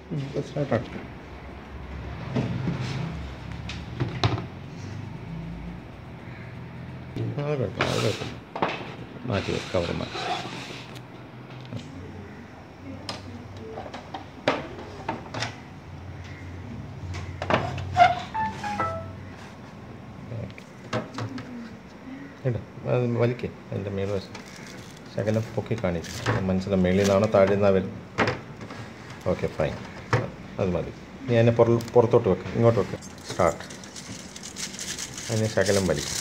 Start അത് കുഴപ്പമില്ല അത് കുഴപ്പമില്ല മാറ്റി കവർ മാറ്റി ഇടാം അത് വലിക്കേ അതിൻ്റെ മേൽ വശം ശകലം പൊക്കി കാണിക്കും മനസ്സിലാവും മേളിൽ നിന്നാണോ താഴെ നിന്നാണ് വരുന്നത് ഓക്കെ ഫൈൻ അത് മതി നീ അതിനെ പുറ പുറത്തോട്ട് വെക്ക് ഇങ്ങോട്ട് വെക്ക് സ്റ്റാർട്ട് അതിനെ ശകലം വലിക്കും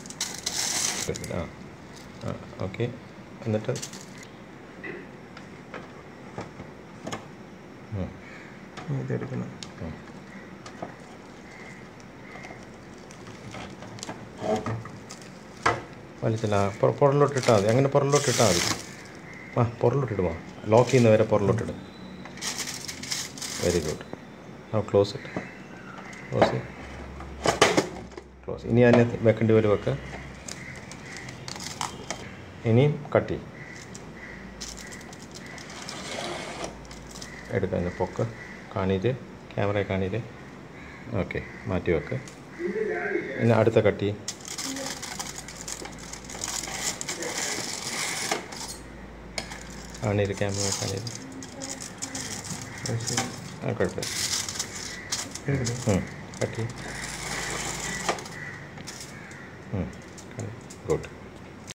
ആ ആ ഓക്കെ എന്നിട്ട് ഉം. ഇതെടുക്കണം ഉം. വലിച്ചില്ല ആ, പുറ- പുറകിലോട്ട് ഇട്ടാൽ മതി അങ്ങനെ പുറകിലോട്ട് ഇട്ടാൽ മതി ആ പുറകിലോട്ട് ഇടുവാ ലോക്ക് ചെയ്യുന്ന വരെ പുറകിലോട്ട് ഇടും വെരി ഗുഡ് ആ ക്ലോസ് ഇട്ട് ക്ലോസ് ക്ലോസ് ഇനി അതിനെ വെക്കേണ്ടി വരും വെക്ക് ഇനിയും കട്ട് ചെയ്യും എടുക്കാം അതിൻ്റെ പൊക്ക് കാണീര് ക്യാമറ കാണീര് ഓക്കെ മാറ്റി വെക്ക് ഇനി അടുത്ത കട്ട് ചെയ്യും കാണീര് ക്യാമറ കാണീര് ആ കുഴപ്പമില്ല കട്ട് ചെയ്യും ഗുഡ്